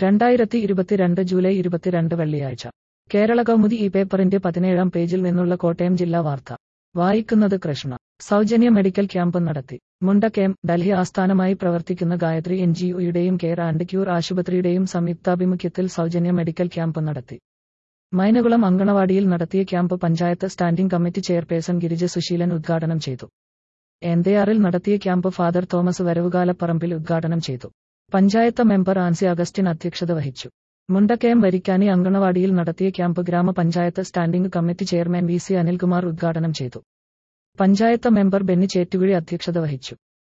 രണ്ടായിരത്തി ഇരുപത്തിരണ്ട് ജൂലൈ ഇരുപത്തിരണ്ട് വെള്ളിയാഴ്ച കേരള കൗമുദി ഈ പേപ്പറിന്റെ പതിനേഴാം പേജിൽ നിന്നുള്ള കോട്ടയം ജില്ലാ വാർത്ത വായിക്കുന്നത് കൃഷ്ണ സൗജന്യ മെഡിക്കൽ ക്യാമ്പ് നടത്തി മുണ്ടക്കയം ഡൽഹി ആസ്ഥാനമായി പ്രവർത്തിക്കുന്ന ഗായത്രി എൻ ജി ഒയുടെയും കെയർ ആൻഡ് ക്യൂർ ആശുപത്രിയുടെയും സംയുക്താഭിമുഖ്യത്തിൽ സൗജന്യ മെഡിക്കൽ ക്യാമ്പ് നടത്തി മൈനകുളം അങ്കണവാടിയിൽ നടത്തിയ camp panchayat standing committee chairperson Girija Susheelan ഉദ്ഘാടനം ചെയ്തു എൻഡെആറിൽ നടത്തിയ ക്യാമ്പ് ഫാദർ തോമസ് വരവുകാലപ്പറമ്പിൽ ഉദ്ഘാടനം ചെയ്തു പഞ്ചായത്ത് മെമ്പർ ആൻസി അഗസ്റ്റിൻ അധ്യക്ഷത വഹിച്ചു മുണ്ടക്കയം വരിക്കാനി അങ്കണവാടിയിൽ നടത്തിയ ക്യാമ്പ് ഗ്രാമപഞ്ചായത്ത് standing committee chairman V C Anilkumar ഉദ്ഘാടനം ചെയ്തു പഞ്ചായത്ത് മെമ്പർ ബെന്നി ചേറ്റുകുഴി അധ്യക്ഷത വഹിച്ചു